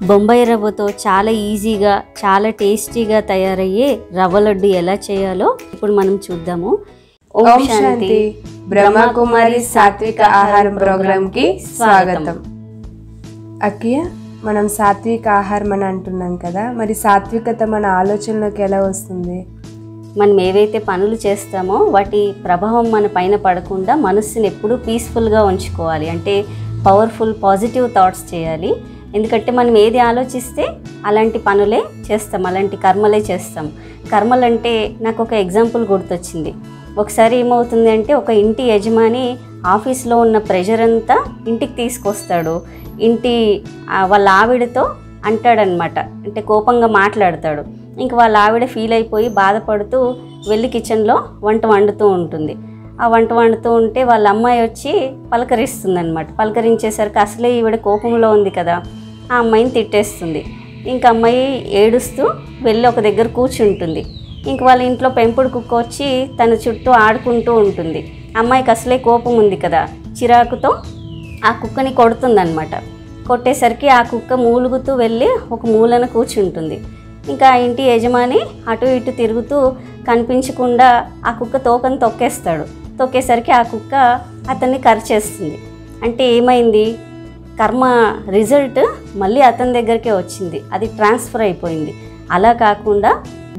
బొంబాయి రవ్వతో చాలా ఈజీగా చాలా టేస్టీగా తయారయ్యే రవ్వ లడ్డు ఎలా చేయాలో ఇప్పుడు మనం చూద్దాము ఓం శాంతి బ్రహ్మకుమారి సాత్విక ఆహారం ప్రోగ్రామ్ కి స్వాగతం అక్కయ్య మనం సాత్విక ఆహారం అని అంటున్నాం కదా మరి సాత్వికత మన ఆలోచనలోకి ఎలా వస్తుంది మనం ఏవైతే పనులు చేస్తామో వాటి ప్రభావం మన పైన పడకుండా మనస్సుని ఎప్పుడూ పీస్ఫుల్గా ఉంచుకోవాలి అంటే పవర్ఫుల్ పాజిటివ్ థాట్స్ చేయాలి ఎందుకంటే మనం ఏది ఆలోచిస్తే అలాంటి పనులే చేస్తాం అలాంటి కర్మలే చేస్తాం కర్మలంటే నాకు ఒక ఎగ్జాంపుల్ గుర్తొచ్చింది ఒకసారి ఏమవుతుంది అంటే ఒక ఇంటి యజమాని ఆఫీస్లో ఉన్న ప్రెషర్ అంతా ఇంటికి తీసుకొస్తాడు ఇంటి ఆ, వాళ్ళ ఆవిడతో అంటాడనమాట అంటే కోపంగా మాట్లాడతాడు ఇంక వాళ్ళ ఆవిడ ఫీల్ అయిపోయి బాధపడుతూ వెళ్ళి కిచెన్లో వంట వండుతూ ఉంటుంది ఆ వంట వండుతూ ఉంటే వాళ్ళ అమ్మాయి వచ్చి పలకరిస్తుంది అనమాట పలకరించేసరికి అసలే ఈవిడ కోపంలో ఉంది కదా ఆ అమ్మాయిని తిట్టేస్తుంది ఇంక అమ్మాయి ఏడుస్తూ వెళ్ళి ఒక దగ్గర కూర్చుంటుంది ఇంక వాళ్ళ ఇంట్లో పెంపుడు కుక్క వచ్చి తన చుట్టూ ఆడుకుంటూ ఉంటుంది అమ్మాయికి అసలే కోపం ఉంది కదా చిరాకుతో ఆ కుక్కని కొడుతుందన్నమాట కొట్టేసరికి ఆ కుక్క మూలుగుతూ వెళ్ళి ఒక మూలన కూర్చుంటుంది ఇంకా ఆ ఇంటి యజమాని అటు ఇటు తిరుగుతూ కనిపించకుండా ఆ కుక్క తోకని తొక్కేస్తాడు తొక్కేసరికి ఆ కుక్క అతన్ని కరిచేస్తుంది అంటే ఏమైంది కర్మ రిజల్ట్ మళ్ళీ అతని దగ్గరికే వచ్చింది అది ట్రాన్స్ఫర్ అయిపోయింది అలా కాకుండా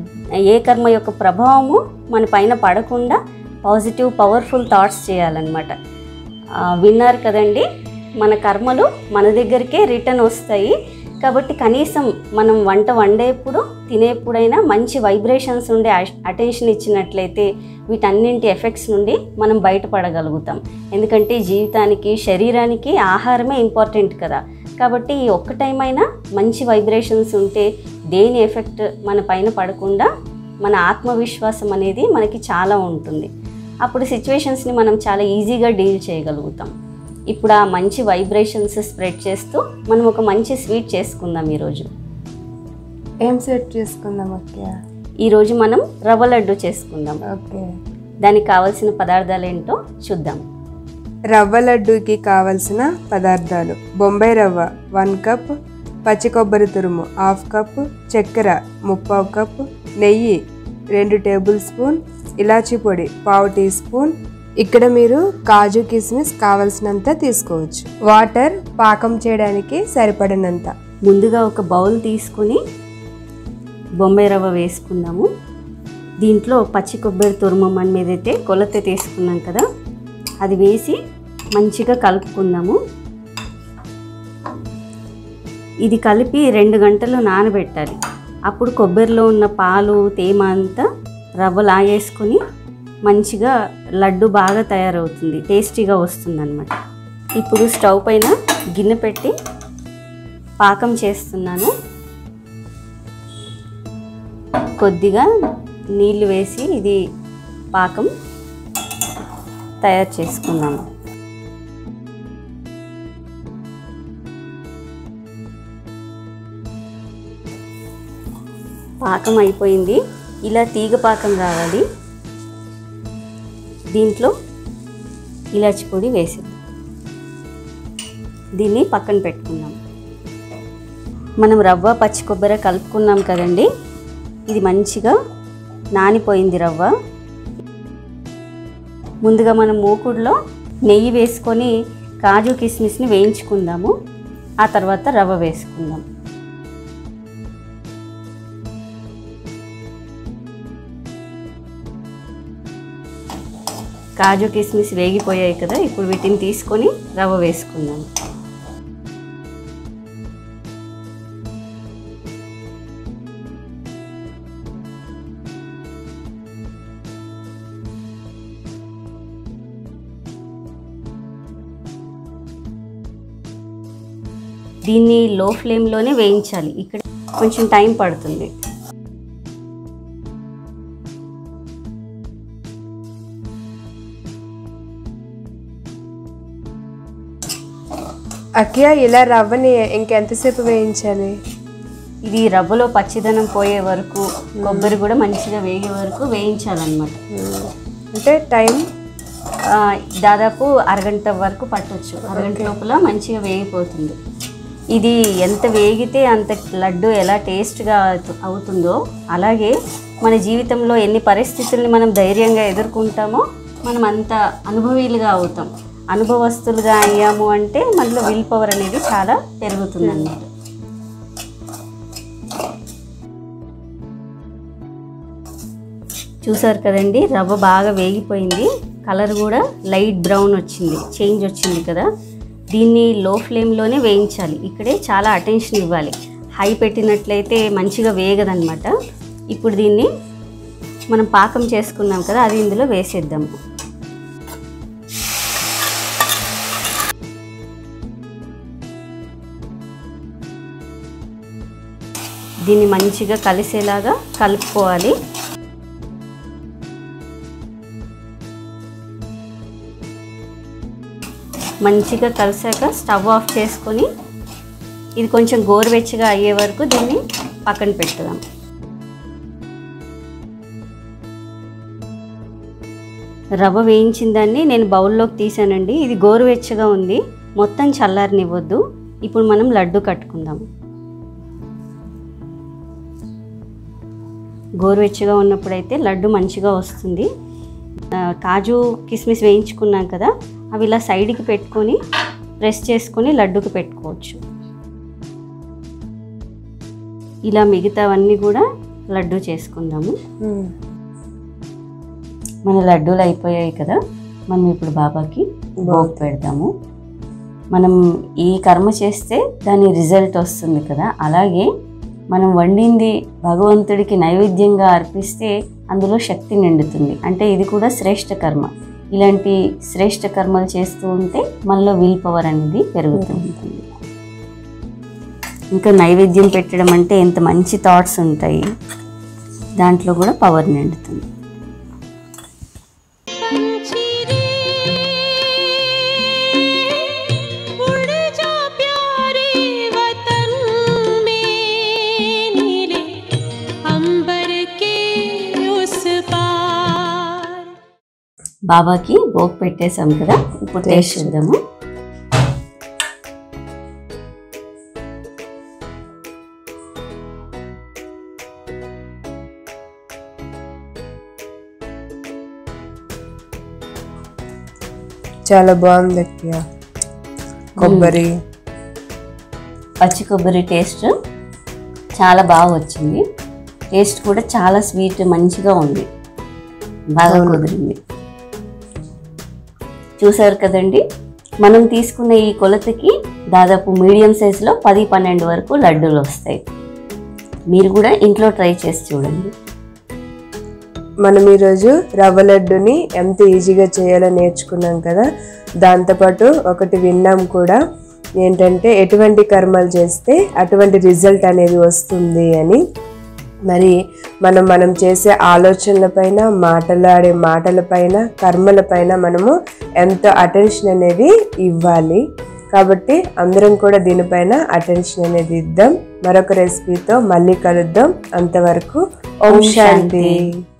ఏ కర్మ యొక్క ప్రభావము మన పైన పడకుండా పాజిటివ్ పవర్ఫుల్ థాట్స్ చేయాలన్నమాట ఆ, విన్నారు కదండి మన కర్మలు మన దగ్గరికే రిటర్న్ వస్తాయి కాబట్టి కనీసం మనం వంట వండేప్పుడు తినేప్పుడైనా మంచి వైబ్రేషన్స్ ఉండే అటెన్షన్ ఇచ్చినట్లయితే వీటన్నింటి ఎఫెక్ట్స్ నుండి మనం బయటపడగలుగుతాం ఎందుకంటే జీవితానికి శరీరానికి ఆహారమే ఇంపార్టెంట్ కదా కాబట్టి ఈ ఒక్క టైం అయినా మంచి వైబ్రేషన్స్ ఉంటే దేని ఎఫెక్ట్ మన పైన పడకుండా మన ఆత్మవిశ్వాసం అనేది మనకి చాలా ఉంటుంది అప్పుడు సిచ్యువేషన్స్ని మనం చాలా ఈజీగా డీల్ చేయగలుగుతాం ఇప్పుడు ఆ మంచి వైబ్రేషన్స్ స్ప్రెడ్ చేస్తూ మనం ఒక మంచి స్వీట్ చేసుకుందాం ఈరోజు ఏం సెట్ చేసుకుందాం అక్కయ్య ఈరోజు మనం రవ్వ లడ్డు చేసుకుందాం ఓకే దానికి కావాల్సిన పదార్థాలు ఏంటో చూద్దాం రవ్వ లడ్డూకి కావలసిన పదార్థాలు బొంబాయి రవ్వ వన్ కప్ పచ్చి కొబ్బరి తురుము హాఫ్ కప్ చక్కెర ముప్పావు కప్ నెయ్యి రెండు టేబుల్ స్పూన్ ఇలాచీ పొడి పావు టీ స్పూన్ ఇక్కడ మీరు కాజు కిస్మిస్ కావలసినంత తీసుకోవచ్చు వాటర్ పాకం చేయడానికి సరిపడినంత ముందుగా ఒక బౌల్ తీసుకుని బొంబాయి రవ్వ వేసుకుందాము దీంట్లో పచ్చి కొబ్బరి తురుమం అని మీదైతే కొలత తీసుకున్నాం కదా అది వేసి మంచిగా కలుపుకుందాము ఇది కలిపి రెండు గంటలు నానబెట్టాలి అప్పుడు కొబ్బరిలో ఉన్న పాలు తేమ అంతా రవ్వ లాగేసుకొని మంచిగా లడ్డు బాగా తయారవుతుంది టేస్టీగా వస్తుందన్నమాట ఇప్పుడు స్టవ్ పైన గిన్నె పెట్టి పాకం చేస్తున్నాను కొద్దిగా నీళ్లు వేసి ఇది పాకం తయారు చేసుకున్నాము పాకం అయిపోయింది ఇలా తీగ పాకం రావాలి దీంట్లో ఇలాచి పొడి వేసేద్దాం దీన్ని పక్కన పెట్టుకుందాం మనం రవ్వ పచ్చి కొబ్బరి కలుపుకున్నాం కదండి ఇది మంచిగా నానిపోయింది రవ్వ ముందుగా మనం మూకుడులో నెయ్యి వేసుకొని కాజు కిస్మిస్ని వేయించుకుందాము ఆ తర్వాత రవ్వ వేసుకుందాం కాజు కిస్మిస్ వేగిపోయాయి కదా ఇప్పుడు వీటిని తీసుకొని రవ్వ వేసుకుందాం దీన్ని లో ఫ్లేమ్లోనే వేయించాలి ఇక్కడ కొంచెం టైం పడుతుంది అక్కయ్య ఇలా రవ్వని ఇంకెంతసేపు వేయించాలి ఇది రవ్వలో పచ్చిదనం పోయే వరకు కొబ్బరి కూడా మంచిగా వేగే వరకు వేయించాలన్నమాట అంటే టైం ఆ, దాదాపు అరగంట వరకు పట్టొచ్చు అరగంట లోపల మంచిగా వేగిపోతుంది ఇది ఎంత వేగితే అంత లడ్డు ఎలా టేస్ట్గా అవుతు- అవుతుందో అలాగే మన జీవితంలో ఎన్ని పరిస్థితుల్ని మనం ధైర్యంగా ఎదుర్కొంటామో మనం అంత అనుభవీలుగా అవుతాం అనుభవస్తులుగా అయ్యాము అంటే మనలో విల్ పవర్ అనేది చాలా పెరుగుతుంది అన్నమాట చూసారు కదండి రవ్వ బాగా వేగిపోయింది కలర్ కూడా లైట్ బ్రౌన్ వచ్చింది చేంజ్ వచ్చింది కదా దీన్ని లో ఫ్లేమ్లోనే వేయించాలి ఇక్కడే చాలా అటెన్షన్ ఇవ్వాలి హై పెట్టినట్లయితే మంచిగా వేగదనమాట ఇప్పుడు దీన్ని మనం పాకం చేసుకున్నాం కదా అది ఇందులో వేసేద్దాము దీన్ని మంచిగా కలిసేలాగా కలుపుకోవాలి మంచిగా కలిసాక స్టవ్ ఆఫ్ చేసుకొని ఇది కొంచెం గోరువెచ్చగా అయ్యే వరకు దీన్ని పక్కన పెట్టుదాం రవ్వ వేయించిన దాన్ని నేను బౌల్లోకి తీసానండి ఇది గోరువెచ్చగా ఉంది మొత్తం చల్లారనివ్వద్దు ఇప్పుడు మనం లడ్డు కట్టుకుందాం గోరువెచ్చగా ఉన్నప్పుడైతే లడ్డు మంచిగా వస్తుంది ఆ, కాజు కిస్మిస్ వేయించుకున్నాం కదా అవి ఇలా సైడ్కి పెట్టుకొని ప్రెస్ చేసుకొని లడ్డుకి పెట్టుకోవచ్చు ఇలా మిగతావన్నీ కూడా లడ్డు చేసుకుందాము మ్మ్. మన లడ్డూలు అయిపోయాయి కదా మనం ఇప్పుడు బాబాకి భోగ్ పెడదాము మనం ఈ కర్మ చేస్తే దాని రిజల్ట్ వస్తుంది కదా అలాగే మనం వండింది భగవంతుడికి నైవేద్యంగా అర్పిస్తే అందులో శక్తి నిండుతుంది అంటే ఇది కూడా శ్రేష్ఠ కర్మ ఇలాంటి శ్రేష్ఠ కర్మలు చేస్తూ ఉంటే మనలో విల్ పవర్ అనేది పెరుగుతుంది ఇంకా నైవేద్యం పెట్టడం అంటే ఎంత మంచి థాట్స్ ఉంటాయి దాంట్లో కూడా పవర్ నిండుతుంది पंछी रे उड़ जा प्यारे वतन में नीले अंबर के उस पार బాబాకి భోగ్ పెట్టేసాం కదా ఇప్పుడు టేస్ట్ చేద్దాము చాలా బాగుంది అక్కయ్య కొబ్బరి పచ్చి కొబ్బరి టేస్ట్ చాలా బాగా వచ్చింది టేస్ట్ కూడా చాలా స్వీట్ మంచిగా ఉంది బాగా కుదిరింది చూసారు కదండి మనం తీసుకున్న ఈ కొలతకి దాదాపు మీడియం సైజులో పది పన్నెండు వరకు లడ్డూలు వస్తాయి మీరు కూడా ఇంట్లో ట్రై చేసి చూడండి మనం ఈరోజు రవ్వ లడ్డుని ఎంత ఈజీగా చేయాలో నేర్చుకున్నాం కదా దాంతోపాటు ఒకటి విన్నాం కూడా ఏంటంటే ఎటువంటి కర్మలు చేస్తే అటువంటి రిజల్ట్ అనేది వస్తుంది అని మరి మనం మనం చేసే ఆలోచనలపైన మాటలాడే మాటలపైన కర్మలపైన మనము ఎంతో అటెన్షన్ అనేది ఇవ్వాలి కాబట్టి అందరం కూడా దీనిపైన అటెన్షన్ అనేది ఇద్దాం మరొక రెసిపీతో మళ్ళీ కలుద్దాం అంతవరకు ఓం శాంతి